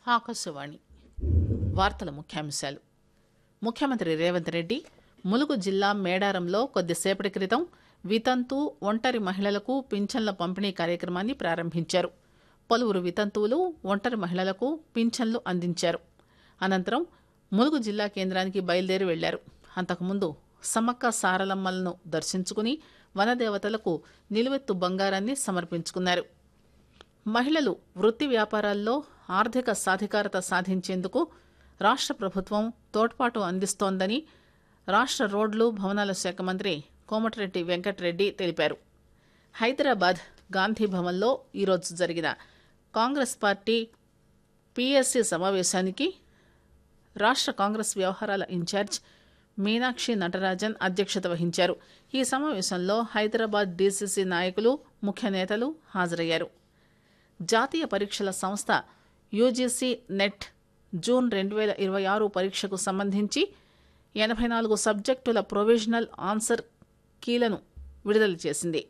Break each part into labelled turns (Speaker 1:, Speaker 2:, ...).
Speaker 1: ఆకాశవాణి వార్తల ముఖ్యాంశాలు ముఖ్యమంత్రి రేవంత్ రెడ్డి ములుగు జిల్లా మేడారంలో కొద్దిసేపటి క్రితం వితంతు ఒంటరి మహిళలకు పింఛన్ల పంపిణీ కార్యక్రమాన్ని ప్రారంభించారు పలువురు వితంతువులు ఒంటరి మహిళలకు పింఛన్లు అందించారు అనంతరం ములుగు జిల్లా కేంద్రానికి బయలుదేరి వెళ్లారు అంతకుముందు సమ్మక్క సారలమ్మలను దర్శించుకుని వనదేవతలకు నిలువెత్తు బంగారాన్ని సమర్పించుకున్నారు మహిళలు వృత్తి వ్యాపారాల్లో ఆర్థిక సాధికారత సాధించేందుకు రాష్ట్ర ప్రభుత్వం తోడ్పాటు అందిస్తోందని రాష్ట్ర రోడ్లు భవనాల శాఖ మంత్రి కోమటిరెడ్డి వెంకటరెడ్డి తెలిపారు హైదరాబాద్ గాంధీ భవన్లో ఈరోజు జరిగిన కాంగ్రెస్ పార్టీ పీఎస్సీ సమావేశానికి రాష్ట్ర కాంగ్రెస్ వ్యవహారాల ఇన్ఛార్జ్ మీనాక్షి నటరాజన్ అధ్యక్షత వహించారు ఈ సమావేశంలో హైదరాబాద్ డీసీసీ నాయకులు ముఖ్య నేతలు హాజరయ్యారు జాతీయ పరీక్షల సంస్థ యూజీసీ నెట్ జూన్ రెండు వేల ఇరవై ఆరు పరీక్షకు సంబంధించి ఎనభై నాలుగు సబ్జెక్టుల ప్రొవిజనల్ ఆన్సర్ కీలను విడుదల చేసింది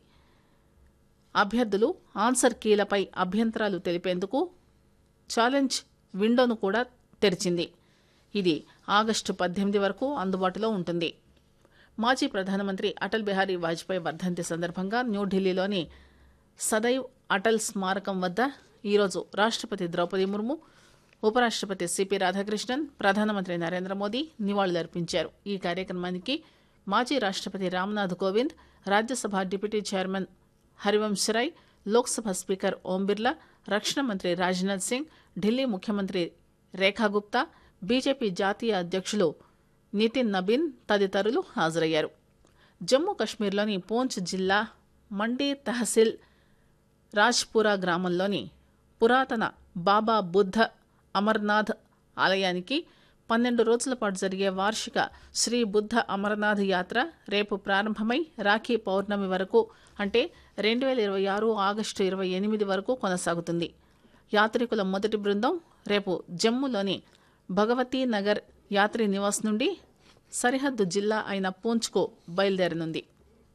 Speaker 1: అభ్యర్థులు ఆన్సర్ కీలపై అభ్యంతరాలు తెలిపేందుకు ఛాలెంజ్ విండోను కూడా తెరిచింది ఇది ఆగస్టు పద్దెనిమిది వరకు అందుబాటులో ఉంటుంది మాజీ ప్రధానమంత్రి అటల్ బిహారీ వాజ్పేయి వర్ధంతి సందర్భంగా న్యూఢిల్లీలోని సదైవ్ అటల్ స్మారకం వద్ద ఈరోజు రాష్ట్రపతి ద్రౌపది ముర్ము ఉపరాష్ట్రపతి సిపి రాధాకృష్ణన్ ప్రధానమంత్రి నరేంద్ర మోదీ నివాళులర్పించారు ఈ కార్యక్రమానికి మాజీ రాష్ట్రపతి Ramnath Kovind Rajya Sabha deputy chairman Harivansh Rai Lok Sabha speaker Om Birla రక్షణ మంత్రి రాజ్నాథ్ సింగ్ ఢిల్లీ ముఖ్యమంత్రి రేఖా గుప్తా బీజేపీ జాతీయ అధ్యక్షులు నితిన్ నబీన్ తదితరులు హాజరయ్యారు జమ్మూ కశ్మీర్లోని పూంచ్ జిల్లా మండీ తహసీల్ రాజ్పురా గ్రామంలోని పురాతన బాబా బుద్ధ అమర్నాథ్ ఆలయానికి పన్నెండు రోజుల పాటు జరిగే వార్షిక శ్రీ బుద్ధ అమర్నాథ్ యాత్ర రేపు ప్రారంభమై రాఖీ పౌర్ణమి వరకు అంటే రెండు వేల ఇరవై ఆరు ఆగస్టు ఇరవై ఎనిమిది వరకు కొనసాగుతుంది యాత్రికుల మొదటి బృందం రేపు జమ్మూలోని భగవతీ నగర్ యాత్రి నివాస్ నుండి సరిహద్దు జిల్లా అయిన పూంచ్కు బయలుదేరనుంది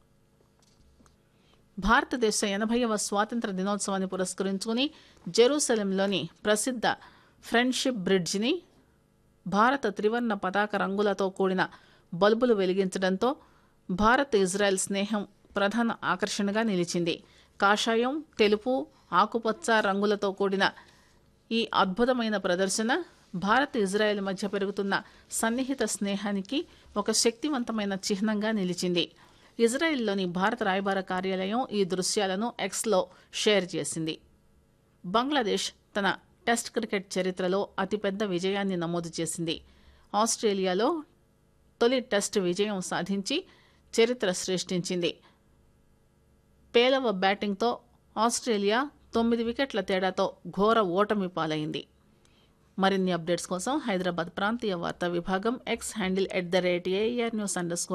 Speaker 1: భారతదేశ ఎనభైవ స్వాతంత్ర దినోత్సవాన్ని పురస్కరించుకుని జెరూసలంలోని ప్రసిద్ధ ఫ్రెండ్షిప్ బ్రిడ్జిని భారత త్రివర్ణ పతాక రంగులతో కూడిన బల్బులు వెలిగించడంతో భారత్ ఇజ్రాయెల్ స్నేహం ప్రధాన ఆకర్షణగా నిలిచింది కాషాయం తెలుపు ఆకుపచ్చ రంగులతో కూడిన ఈ అద్భుతమైన ప్రదర్శన భారత్ ఇజ్రాయెల్ మధ్య పెరుగుతున్న సన్నిహిత స్నేహానికి ఒక శక్తివంతమైన చిహ్నంగా నిలిచింది ఇజ్రాయెల్లోని భారత రాయబార కార్యాలయం ఈ దృశ్యాలను ఎక్స్లో షేర్ చేసింది బంగ్లాదేశ్ తన టెస్ట్ క్రికెట్ చరిత్రలో అతిపెద్ద విజయాన్ని నమోదు చేసింది ఆస్ట్రేలియాలో తొలి టెస్ట్ విజయం సాధించి చరిత్ర సృష్టించింది పేలవ బ్యాటింగ్తో ఆస్ట్రేలియా తొమ్మిది వికెట్ల తేడాతో ఘోర ఓటమి పాలైంది మరిన్ని అప్డేట్స్ కోసం హైదరాబాద్ ప్రాంతీయ వార్తా విభాగం X handle at the rate AR news under